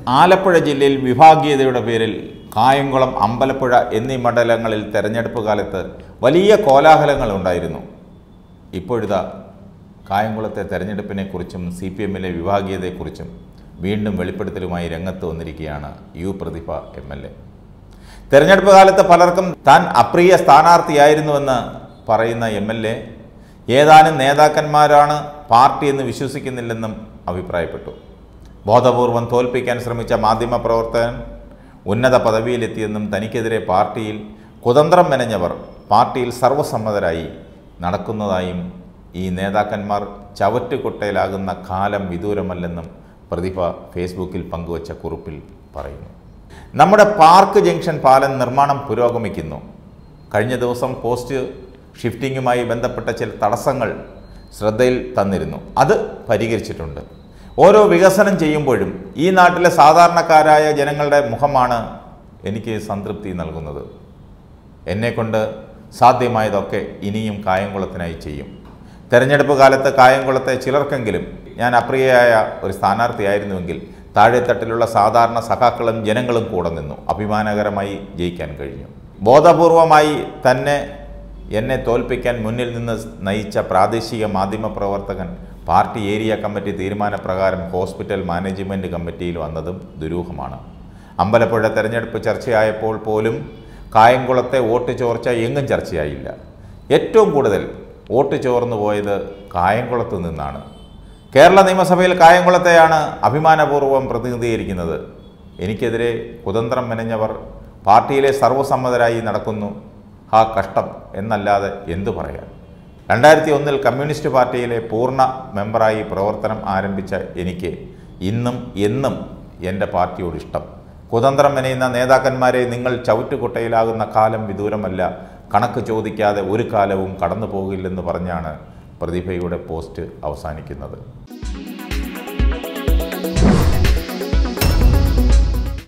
ആലപ്പുഴ ജില്ലയിൽ വിഭാഗീയതയുടെ പേരിൽ കായംകുളം അമ്പലപ്പുഴ എന്നീ മണ്ഡലങ്ങളിൽ തെരഞ്ഞെടുപ്പ് കാലത്ത് വലിയ കോലാഹലങ്ങൾ ഉണ്ടായിരുന്നു ഇപ്പോഴിതാ കായംകുളത്തെ തെരഞ്ഞെടുപ്പിനെക്കുറിച്ചും സി പി എമ്മിലെ വിഭാഗീയതയെക്കുറിച്ചും വീണ്ടും വെളിപ്പെടുത്തലുമായി രംഗത്ത് വന്നിരിക്കുകയാണ് U Prathibha M L A തെരഞ്ഞെടുപ്പ് കാലത്ത് പലർക്കും താൻ അപ്രിയ സ്ഥാനാർത്ഥിയായിരുന്നുവെന്ന് പറയുന്ന എം എൽ എ ഏതാനും നേതാക്കന്മാരാണ് പാർട്ടി എന്ന് വിശ്വസിക്കുന്നില്ലെന്നും അഭിപ്രായപ്പെട്ടു ബോധപൂർവം തോൽപ്പിക്കാൻ ശ്രമിച്ച മാധ്യമപ്രവർത്തകൻ ഉന്നത പദവിയിലെത്തിയെന്നും തനിക്കെതിരെ പാർട്ടിയിൽ കുതന്ത്രം മെനഞ്ഞവർ പാർട്ടിയിൽ സർവസമ്മതരായി നടക്കുന്നതായും ഈ നേതാക്കന്മാർ ചവറ്റുകുട്ടയിലാകുന്ന കാലം വിദൂരമല്ലെന്നും പ്രതിഭ ഫേസ്ബുക്കിൽ പങ്കുവച്ച കുറിപ്പിൽ പറയുന്നു നമ്മുടെ പാർക്ക് ജംഗ്ഷൻ പാലം നിർമ്മാണം പുരോഗമിക്കുന്നു കഴിഞ്ഞ ദിവസം പോസ്റ്റ് ഷിഫ്റ്റിങ്ങുമായി ബന്ധപ്പെട്ട ചില തടസ്സങ്ങൾ ശ്രദ്ധയിൽ തന്നിരുന്നു അത് പരിഹരിച്ചിട്ടുണ്ട് ഓരോ വികസനം ചെയ്യുമ്പോഴും ഈ നാട്ടിലെ സാധാരണക്കാരായ ജനങ്ങളുടെ മുഖമാണ് എനിക്ക് സംതൃപ്തി നൽകുന്നത് എന്നെക്കൊണ്ട് സാധ്യമായതൊക്കെ ഇനിയും കായംകുളത്തിനായി ചെയ്യും തെരഞ്ഞെടുപ്പ് കാലത്ത് കായംകുളത്തെ ചിലർക്കെങ്കിലും ഞാൻ അപ്രിയയായ ഒരു സ്ഥാനാർത്ഥിയായിരുന്നുവെങ്കിൽ താഴെത്തട്ടിലുള്ള സാധാരണ സഖാക്കളും ജനങ്ങളും കൂടെ നിന്നു അഭിമാനകരമായി ജയിക്കാൻ കഴിഞ്ഞു ബോധപൂർവമായി തന്നെ എന്നെ തോൽപ്പിക്കാൻ മുന്നിൽ നിന്ന് നയിച്ച പ്രാദേശിക മാധ്യമ പ്രവർത്തകൻ പാർട്ടി ഏരിയ കമ്മിറ്റി തീരുമാനപ്രകാരം ഹോസ്പിറ്റൽ മാനേജ്മെൻറ്റ് കമ്മിറ്റിയിൽ വന്നതും ദുരൂഹമാണ് അമ്പലപ്പുഴ തെരഞ്ഞെടുപ്പ് ചർച്ചയായപ്പോൾ പോലും കായംകുളത്തെ വോട്ട് ചോർച്ച എങ്ങും ചർച്ചയായില്ല ഏറ്റവും കൂടുതൽ വോട്ട് ചോർന്നു പോയത് കായംകുളത്ത് നിന്നാണ് കേരള നിയമസഭയിൽ കായംകുളത്തെയാണ് അഭിമാനപൂർവ്വം പ്രതിനിധീകരിക്കുന്നത് എനിക്കെതിരെ കുതന്ത്രം മെനഞ്ഞവർ പാർട്ടിയിലെ സർവ്വസമ്മതരായി നടക്കുന്നു ആ കഷ്ടം എന്നല്ലാതെ എന്തു പറയാൻ രണ്ടായിരത്തി ഒന്നിൽ കമ്മ്യൂണിസ്റ്റ് പാർട്ടിയിലെ പൂർണ്ണ മെമ്പറായി പ്രവർത്തനം ആരംഭിച്ച എനിക്ക് ഇന്നും എന്നും എൻ്റെ പാർട്ടിയോട് ഇഷ്ടം കുതന്ത്രം മെനയുന്ന നേതാക്കന്മാരെ നിങ്ങൾ ചവിറ്റുകുട്ടയിലാകുന്ന കാലം വിദൂരമല്ല കണക്ക് ചോദിക്കാതെ ഒരു കാലവും കടന്നു പോകില്ലെന്ന് പറഞ്ഞാണ് പ്രതിഭയുടെ പോസ്റ്റ് അവസാനിക്കുന്നത്